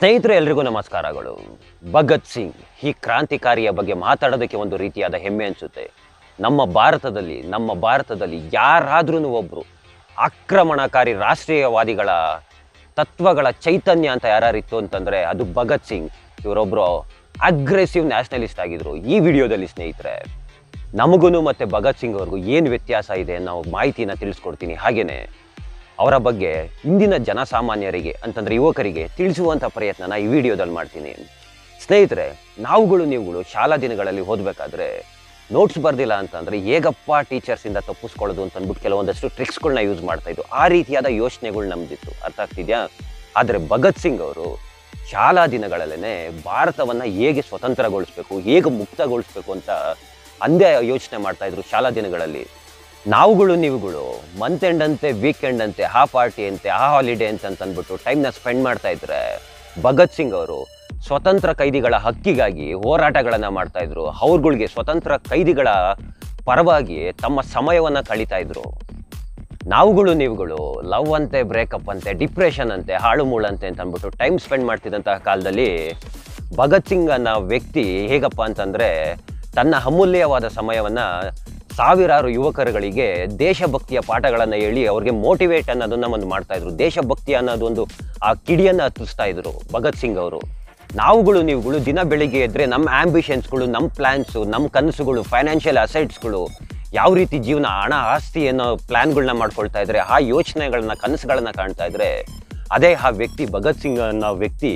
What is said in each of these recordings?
ಸ್ನೇಹಿತರೆ ಎಲ್ರಿಗೂ ನಮಸ್ಕಾರಗಳು ಭಗತ್ ಸಿಂಗ್ ಈ ಕ್ರಾಂತಿಕಾರಿಯ ಬಗ್ಗೆ ಮಾತಾಡೋದಕ್ಕೆ ಒಂದು ರೀತಿಯಾದ ಹೆಮ್ಮೆ ಅನಿಸುತ್ತೆ ನಮ್ಮ ಭಾರತದಲ್ಲಿ ನಮ್ಮ ಭಾರತದಲ್ಲಿ ಯಾರಾದ್ರೂ ಒಬ್ಬರು ಆಕ್ರಮಣಕಾರಿ ರಾಷ್ಟ್ರೀಯವಾದಿಗಳ ತತ್ವಗಳ ಚೈತನ್ಯ ಅಂತ ಯಾರಿತ್ತು ಅಂತಂದರೆ ಅದು ಭಗತ್ ಸಿಂಗ್ ಇವರೊಬ್ಬರು ಅಗ್ರೆಸಿವ್ ನ್ಯಾಷನಲಿಸ್ಟ್ ಆಗಿದ್ರು ಈ ವಿಡಿಯೋದಲ್ಲಿ ಸ್ನೇಹಿತರೆ ನಮಗೂ ಮತ್ತು ಭಗತ್ ಸಿಂಗ್ ಅವ್ರಿಗೂ ಏನು ವ್ಯತ್ಯಾಸ ಇದೆ ನಾವು ಮಾಹಿತಿನ ತಿಳಿಸ್ಕೊಡ್ತೀನಿ ಹಾಗೆಯೇ ಅವರ ಬಗ್ಗೆ ಇಂದಿನ ಜನಸಾಮಾನ್ಯರಿಗೆ ಅಂತಂದ್ರೆ ಯುವಕರಿಗೆ ತಿಳಿಸುವಂಥ ಪ್ರಯತ್ನನ ಈ ವಿಡಿಯೋದಲ್ಲಿ ಮಾಡ್ತೀನಿ ಸ್ನೇಹಿತರೆ ನಾವುಗಳು ನೀವುಗಳು ಶಾಲಾ ದಿನಗಳಲ್ಲಿ ಓದಬೇಕಾದ್ರೆ ನೋಟ್ಸ್ ಬರ್ದಿಲ್ಲ ಅಂತಂದ್ರೆ ಹೇಗಪ್ಪ ಟೀಚರ್ಸಿಂದ ತಪ್ಪಿಸ್ಕೊಳ್ಳೋದು ಅಂತ ಅಂದ್ಬಿಟ್ಟು ಕೆಲವೊಂದಷ್ಟು ಟ್ರಿಕ್ಸ್ಗಳನ್ನ ಯೂಸ್ ಮಾಡ್ತಾ ಇದ್ರು ಆ ರೀತಿಯಾದ ಯೋಚನೆಗಳು ನಮ್ದಿತ್ತು ಅರ್ಥ ಆಗ್ತಿದ್ಯಾ ಆದರೆ ಭಗತ್ ಸಿಂಗ್ ಅವರು ಶಾಲಾ ದಿನಗಳಲ್ಲೇ ಭಾರತವನ್ನು ಹೇಗೆ ಸ್ವತಂತ್ರಗೊಳಿಸ್ಬೇಕು ಹೇಗೆ ಮುಕ್ತಗೊಳಿಸ್ಬೇಕು ಅಂತ ಅಂದೇ ಯೋಚನೆ ಮಾಡ್ತಾ ಇದ್ರು ಶಾಲಾ ದಿನಗಳಲ್ಲಿ ನಾವುಗಳು ನೀವುಗಳು ಮಂತ್ ಎಂಡ್ ಅಂತೆ ವೀಕೆಂಡ್ ಅಂತೆ ಆ ಪಾರ್ಟಿ ಅಂತೆ ಆ ಹಾಲಿಡೇ ಅಂತ ಅಂತ ಅಂದ್ಬಿಟ್ಟು ಟೈಮ್ನ ಸ್ಪೆಂಡ್ ಮಾಡ್ತಾ ಇದ್ರೆ ಭಗತ್ ಸಿಂಗ್ ಅವರು ಸ್ವತಂತ್ರ ಕೈದಿಗಳ ಹಕ್ಕಿಗಾಗಿ ಹೋರಾಟಗಳನ್ನು ಮಾಡ್ತಾ ಇದ್ರು ಅವ್ರುಗಳಿಗೆ ಸ್ವತಂತ್ರ ಕೈದಿಗಳ ಪರವಾಗಿ ತಮ್ಮ ಸಮಯವನ್ನು ಕಳೀತಾ ಇದ್ರು ನಾವುಗಳು ನೀವುಗಳು ಲವ್ ಅಂತೆ ಬ್ರೇಕಪ್ ಅಂತೆ ಡಿಪ್ರೆಷನ್ ಅಂತೆ ಹಾಳು ಮೂಳಂತೆ ಅಂತ ಅಂದ್ಬಿಟ್ಟು ಟೈಮ್ ಸ್ಪೆಂಡ್ ಮಾಡ್ತಿದ್ದಂತಹ ಕಾಲದಲ್ಲಿ ಭಗತ್ ಸಿಂಗ್ ಅನ್ನೋ ವ್ಯಕ್ತಿ ಹೇಗಪ್ಪ ಅಂತಂದರೆ ತನ್ನ ಅಮೂಲ್ಯವಾದ ಸಮಯವನ್ನು ಸಾವಿರಾರು ಯುವಕರುಗಳಿಗೆ ದೇಶಭಕ್ತಿಯ ಪಾಠಗಳನ್ನು ಹೇಳಿ ಅವ್ರಿಗೆ ಮೋಟಿವೇಟ್ ಅನ್ನೋದನ್ನ ಒಂದು ಮಾಡ್ತಾ ಇದ್ರು ದೇಶಭಕ್ತಿ ಅನ್ನೋದೊಂದು ಆ ಕಿಡಿಯನ್ನು ಹತ್ತಿಸ್ತಾ ಇದ್ರು ಭಗತ್ ಸಿಂಗ್ ಅವರು ನಾವುಗಳು ನೀವುಗಳು ದಿನ ಬೆಳಿಗ್ಗೆ ಎದ್ರೆ ನಮ್ಮ ಆಂಬಿಷನ್ಸ್ಗಳು ನಮ್ಮ ಪ್ಲ್ಯಾನ್ಸು ನಮ್ಮ ಕನಸುಗಳು ಫೈನಾನ್ಷಿಯಲ್ ಅಸೆಟ್ಸ್ಗಳು ಯಾವ ರೀತಿ ಜೀವನ ಹಣ ಆಸ್ತಿ ಅನ್ನೋ ಪ್ಲ್ಯಾನ್ಗಳನ್ನ ಮಾಡ್ಕೊಳ್ತಾ ಇದ್ರೆ ಆ ಯೋಚನೆಗಳನ್ನ ಕನಸುಗಳನ್ನ ಕಾಣ್ತಾ ಇದ್ರೆ ಅದೇ ಆ ವ್ಯಕ್ತಿ ಭಗತ್ ಸಿಂಗ್ ಅನ್ನೋ ವ್ಯಕ್ತಿ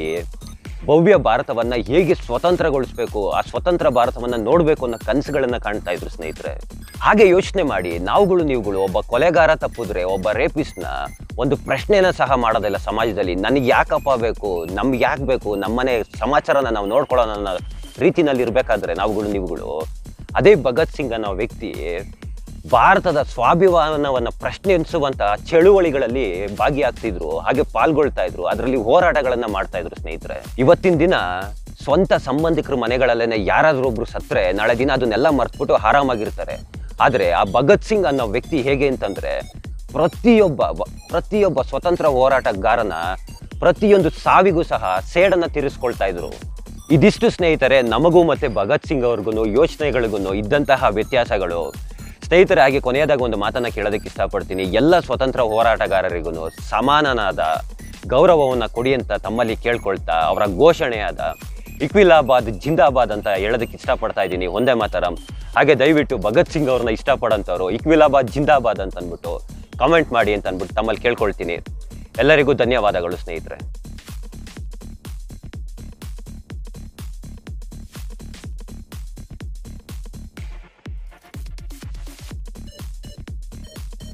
ಭವ್ಯ ಭಾರತವನ್ನ ಹೇಗೆ ಸ್ವತಂತ್ರಗೊಳಿಸ್ಬೇಕು ಆ ಸ್ವತಂತ್ರ ಭಾರತವನ್ನ ನೋಡಬೇಕು ಅನ್ನೋ ಕನಸುಗಳನ್ನ ಕಾಣ್ತಾ ಇದ್ರು ಸ್ನೇಹಿತರೆ ಹಾಗೆ ಯೋಚನೆ ಮಾಡಿ ನಾವುಗಳು ನೀವುಗಳು ಒಬ್ಬ ಕೊಲೆಗಾರ ತಪ್ಪಿದ್ರೆ ಒಬ್ಬ ರೇಪಿಸ್ಟ್ನ ಒಂದು ಪ್ರಶ್ನೆನ ಸಹ ಮಾಡೋದಿಲ್ಲ ಸಮಾಜದಲ್ಲಿ ನನಗೆ ಯಾಕಪ್ಪ ಬೇಕು ನಮ್ಗೆ ಯಾಕೆ ಬೇಕು ನಮ್ಮನೆ ಸಮಾಚಾರನ ನಾವು ನೋಡ್ಕೊಳ್ಳೋಣ ಅನ್ನೋ ರೀತಿನಲ್ಲಿ ಇರಬೇಕಾದ್ರೆ ನಾವುಗಳು ನೀವುಗಳು ಅದೇ ಭಗತ್ ಸಿಂಗ್ ಅನ್ನೋ ವ್ಯಕ್ತಿ ಭಾರತದ ಸ್ವಾಭಿಮಾನವನ್ನು ಪ್ರಶ್ನಿಸುವಂತ ಚಳುವಳಿಗಳಲ್ಲಿ ಭಾಗಿಯಾಗ್ತಿದ್ರು ಹಾಗೆ ಪಾಲ್ಗೊಳ್ತಾ ಇದ್ರು ಅದರಲ್ಲಿ ಹೋರಾಟಗಳನ್ನ ಮಾಡ್ತಾ ಇದ್ರು ಸ್ನೇಹಿತರೆ ಇವತ್ತಿನ ದಿನ ಸ್ವಂತ ಸಂಬಂಧಿಕರ ಮನೆಗಳಲ್ಲೇನೆ ಯಾರಾದ್ರೂ ಒಬ್ರು ಸತ್ರೆ ನಾಳೆ ದಿನ ಅದನ್ನೆಲ್ಲ ಮರ್ತ್ಬಿಟ್ಟು ಆರಾಮಾಗಿರ್ತಾರೆ ಆದರೆ ಆ ಭಗತ್ ಸಿಂಗ್ ಅನ್ನೋ ವ್ಯಕ್ತಿ ಹೇಗೆ ಅಂತಂದ್ರೆ ಪ್ರತಿಯೊಬ್ಬ ವ- ಪ್ರತಿಯೊಬ್ಬ ಸ್ವತಂತ್ರ ಹೋರಾಟಗಾರನ ಪ್ರತಿಯೊಂದು ಸಾವಿಗೂ ಸಹ ಸೇಡನ್ನ ತೀರಿಸ್ಕೊಳ್ತಾ ಇದ್ರು ಇದಿಷ್ಟು ಸ್ನೇಹಿತರೆ ನಮಗೂ ಮತ್ತೆ ಭಗತ್ ಸಿಂಗ್ ಅವ್ರಿಗೂ ಯೋಚನೆಗಳಿಗೂ ಇದ್ದಂತಹ ವ್ಯತ್ಯಾಸಗಳು ಸ್ನೇಹಿತರೆ ಹಾಗೆ ಕೊನೆಯದಾಗ ಒಂದು ಮಾತನ್ನ ಕೇಳೋದಕ್ಕೆ ಇಷ್ಟಪಡ್ತೀನಿ ಎಲ್ಲ ಸ್ವತಂತ್ರ ಹೋರಾಟಗಾರರಿಗೂ ಸಮಾನನಾದ ಗೌರವವನ್ನು ಕೊಡಿ ಅಂತ ತಮ್ಮಲ್ಲಿ ಕೇಳ್ಕೊಳ್ತಾ ಅವರ ಘೋಷಣೆಯಾದ ಇಕ್ವಿಲಾಬಾದ್ ಜಿಂದಾಬಾದ್ ಅಂತ ಹೇಳೋದಕ್ಕೆ ಇಷ್ಟಪಡ್ತಾ ಇದ್ದೀನಿ ಒಂದೇ ಮಾತರಂ ಹಾಗೆ ದಯವಿಟ್ಟು ಭಗತ್ ಸಿಂಗ್ ಅವ್ರನ್ನ ಇಷ್ಟಪಡೋಂಥವ್ರು ಇಕ್ವಿಲಾಬಾದ್ ಜಿಂದಾಬಾದ್ ಅಂತ ಅಂದ್ಬಿಟ್ಟು ಕಾಮೆಂಟ್ ಮಾಡಿ ಅಂತ ಅಂದ್ಬಿಟ್ಟು ತಮ್ಮಲ್ಲಿ ಕೇಳ್ಕೊಳ್ತೀನಿ ಎಲ್ಲರಿಗೂ ಧನ್ಯವಾದಗಳು ಸ್ನೇಹಿತರೆ